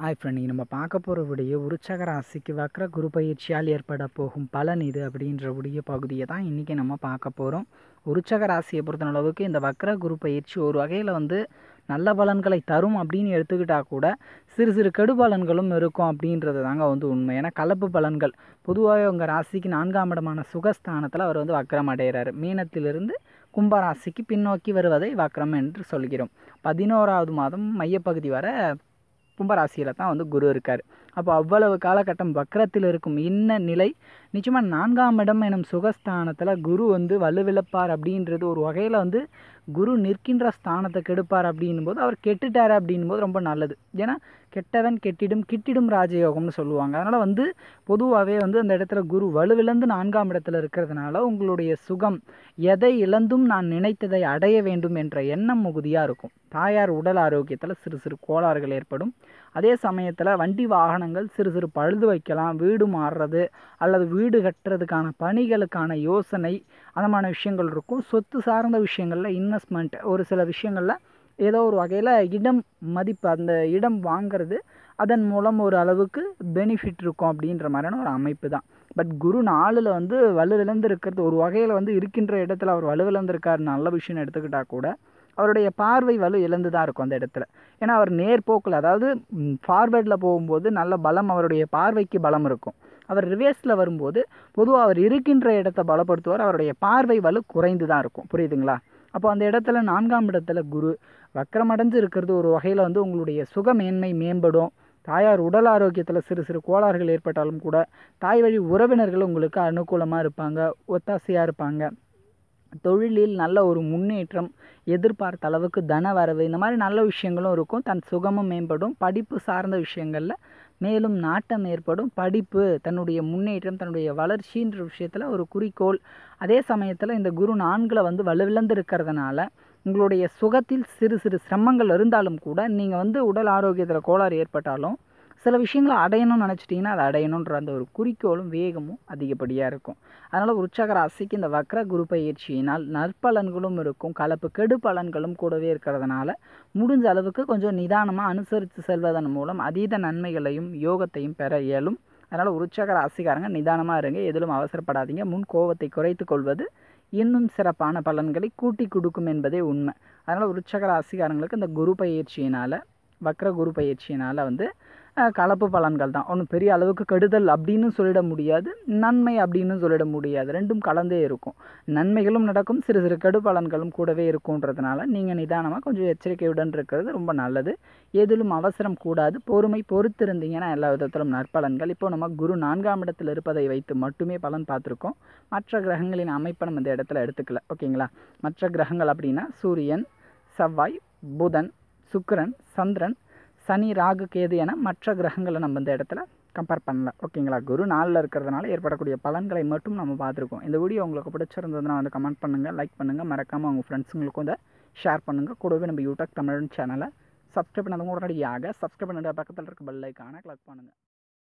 hi friend இன்றைக்கி நம்ம பார்க்க போகிற விடிய உருச்சக ராசிக்கு வக்ர குரு பயிற்சியால் ஏற்பட போகும் பலன் இது அப்படின்ற உடைய பகுதியை தான் இன்றைக்கி நம்ம பார்க்க போகிறோம் உருச்சக ராசியை பொறுத்த அளவுக்கு இந்த வக்ர குரு பயிற்சி ஒரு வகையில் வந்து நல்ல பலன்களை தரும் அப்படின்னு எடுத்துக்கிட்டால் கூட சிறு சிறு கெடு பலன்களும் இருக்கும் அப்படின்றது தாங்க வந்து உண்மை ஏன்னா கலப்பு பலன்கள் பொதுவாக உங்கள் ராசிக்கு நான்காம் இடமான சுகஸ்தானத்தில் அவர் வந்து வக்ரம் அடைகிறாரு மீனத்திலிருந்து கும்பராசிக்கு பின்னோக்கி வருவதை வக்ரம் என்று சொல்கிறோம் பதினோராவது மாதம் மையப்பகுதி வர கும்பராசியில் தான் வந்து குரு இருக்கார் அப்போ அவ்வளவு காலகட்டம் வக்கரத்தில் இருக்கும் இன்ன நிலை நிச்சயமாக நான்காம் இடம் எனும் சுகஸ்தானத்தில் குரு வந்து வலுவிழப்பார் அப்படின்றது ஒரு வகையில் வந்து குரு நிற்கின்ற ஸ்தானத்தை கெடுப்பார் அப்படின்னும் போது அவர் கெட்டுட்டார் அப்படின்னும் போது ரொம்ப நல்லது ஏன்னா கெட்டவன் கெட்டிடும் கிட்டிடும் ராஜயோகம்னு சொல்லுவாங்க அதனால் வந்து பொதுவாகவே வந்து அந்த இடத்துல குரு வலுவிழந்து நான்காம் இடத்துல இருக்கிறதுனால உங்களுடைய சுகம் எதை இழந்தும் நான் நினைத்ததை அடைய வேண்டும் என்ற எண்ணம் மிகுதியாக இருக்கும் தாயார் உடல் ஆரோக்கியத்தில் சிறு சிறு கோளாறுகள் ஏற்படும் அதே சமயத்தில் வண்டி வாகனங்கள் சிறு சிறு பழுது வைக்கலாம் வீடு மாறுறது அல்லது வீடு கட்டுறதுக்கான பணிகளுக்கான யோசனை அந்த மாதிரி விஷயங்கள் இருக்கும் சொத்து சார்ந்த விஷயங்களில் இன்வெஸ்ட்மெண்ட் ஒரு சில விஷயங்களில் ஏதோ ஒரு வகையில் இடம் மதிப்பு அந்த இடம் வாங்கிறது அதன் மூலம் ஒரு அளவுக்கு பெனிஃபிட் இருக்கும் அப்படின்ற மாதிரியான ஒரு அமைப்பு தான் பட் குரு நாளில் வந்து வலுவிழந்து இருக்கிறது ஒரு வகையில் வந்து இருக்கின்ற இடத்துல அவர் வலுவிழந்திருக்கார் நல்ல விஷயம் எடுத்துக்கிட்டால் கூட அவருடைய பார்வை வலு இழந்து தான் இருக்கும் அந்த இடத்துல ஏன்னா அவர் நேர்போக்கில் அதாவது ஃபார்வேர்டில் போகும்போது நல்ல பலம் அவருடைய பார்வைக்கு பலம் இருக்கும் அவர் ரிவேர்ஸில் வரும்போது பொதுவாக அவர் இருக்கின்ற இடத்த பலப்படுத்துவார் அவருடைய பார்வை வலு குறைந்து தான் இருக்கும் புரியுதுங்களா அப்போ அந்த இடத்துல நான்காம் இடத்துல குரு வக்கரமடைஞ்சு இருக்கிறது ஒரு வகையில் வந்து உங்களுடைய சுகமேன்மை மேம்படும் தாயார் உடல் ஆரோக்கியத்தில் சிறு சிறு கோளாறுகள் ஏற்பட்டாலும் கூட தாய் வழி உறவினர்கள் உங்களுக்கு அனுகூலமாக இருப்பாங்க ஒத்தாசையாக இருப்பாங்க தொழிலில் நல்ல ஒரு முன்னேற்றம் எதிர்பார்த்த அளவுக்கு தன வரவு இந்த மாதிரி நல்ல விஷயங்களும் இருக்கும் தன் சுகமும் மேம்படும் படிப்பு சார்ந்த விஷயங்களில் மேலும் நாட்டம் ஏற்படும் படிப்பு தன்னுடைய முன்னேற்றம் தன்னுடைய வளர்ச்சின்ற விஷயத்தில் ஒரு குறிக்கோள் அதே சமயத்தில் இந்த குரு நான்கில் வந்து வலுவிழந்து இருக்கிறதுனால உங்களுடைய சுகத்தில் சிறு சிறு சிரமங்கள் இருந்தாலும் கூட நீங்கள் வந்து உடல் ஆரோக்கியத்தில் கோளாறு ஏற்பட்டாலும் சில விஷயங்களை அடையணும்னு நினச்சிட்டிங்கன்னா அதை அடையணுன்ற அந்த ஒரு குறிக்கோளும் வேகமும் அதிகப்படியாக இருக்கும் அதனால் உற்சக ராசிக்கு இந்த வக்ர குரு பயிற்சியினால் நற்பலன்களும் இருக்கும் கலப்பு கெடு பலன்களும் கூடவே இருக்கிறதுனால முடிஞ்ச அளவுக்கு கொஞ்சம் நிதானமாக அனுசரித்து செல்வதன் மூலம் அதீத நன்மைகளையும் யோகத்தையும் பெற இயலும் அதனால் உற்சக ராசிக்காரங்க நிதானமாக இருங்க எதிலும் அவசரப்படாதீங்க முன் கோபத்தை குறைத்து கொள்வது இன்னும் சிறப்பான பலன்களை கூட்டி கொடுக்கும் என்பதே உண்மை அதனால் உற்சக ராசிக்காரங்களுக்கு இந்த குரு பயிற்சியினால் வக்ர குரு பயிற்சியினால் வந்து கலப்பு பலன்கள் தான் ஒன்றும் பெரிய அளவுக்கு கெடுதல் அப்படின்னு சொல்லிட முடியாது நன்மை அப்படின்னு சொல்லிட முடியாது ரெண்டும் கலந்தே இருக்கும் நன்மைகளும் நடக்கும் சிறு சிறு கெடு பலன்களும் கூடவே இருக்குன்றதுனால நீங்கள் நிதானமாக கொஞ்சம் எச்சரிக்கையுடன் இருக்கிறது ரொம்ப நல்லது எதிலும் அவசரம் கூடாது பொறுமை பொறுத்திருந்தீங்கன்னா எல்லா விதத்திலும் நற்பலன்கள் இப்போ நம்ம குரு நான்காம் இடத்தில் இருப்பதை வைத்து மட்டுமே பலன் பார்த்துருக்கோம் மற்ற கிரகங்களின் அமைப்பை நம்ம இந்த இடத்துல எடுத்துக்கல ஓகேங்களா மற்ற கிரகங்கள் அப்படின்னா சூரியன் செவ்வாய் புதன் சுக்கரன் சந்திரன் சனி ராகு கேது என மற்ற கிரகங்களை நம்ம இந்த இடத்துல கம்பேர் பண்ணல ஓகேங்களா குரு நாளில் இருக்கிறதுனால ஏற்படக்கூடிய பலன்களை மட்டும் நம்ம பார்த்துருக்கோம் இந்த வீடியோ உங்களுக்கு பிடிச்சிருந்ததுன்னா வந்து கமெண்ட் பண்ணுங்கள் லைக் பண்ணுங்கள் மறக்காமல் உங்கள் ஃப்ரெண்ட்ஸுங்களுக்கும் இதை ஷேர் பண்ணுங்கள் கூடவே நம்ம யூடியூப் தமிழ் சேனலை சப்ஸ்கிரைப் பண்ணாதவங்க உடனடியாக சப்ஸ்கிரைப் பண்ணிட்டு பக்கத்தில் இருக்க பெல் ஐக்கானை கிளிக் பண்ணுங்கள்